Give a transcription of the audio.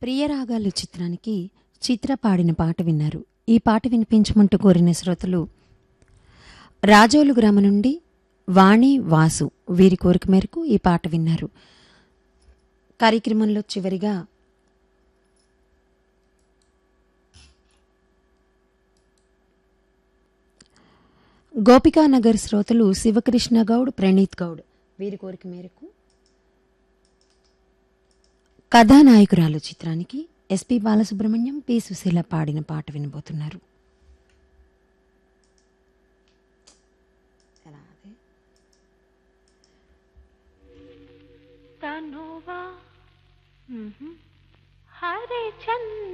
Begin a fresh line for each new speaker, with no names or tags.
ప్రియరాగాలు చిత్రానికి చిత్ర పాడిన పాట విన్నారు ఈ పాట వినిపించమంటూ కోరిన శ్రోతలు రాజోలు గ్రామం నుండి వాణి వాసు వీరి కోరిక మేరకు ఈ పాట విన్నారు కార్యక్రమంలో చివరిగా గోపికానగర్ శ్రోతలు శివకృష్ణ గౌడ్ ప్రణీత్ గౌడ్ వీరి కోరిక మేరకు కథానాయకురాలు చిత్రానికి ఎస్పి బాలసుబ్రహ్మణ్యం పి సుశీల పాడిన పాట వినబోతున్నారు
తనువా హరే చంద్ర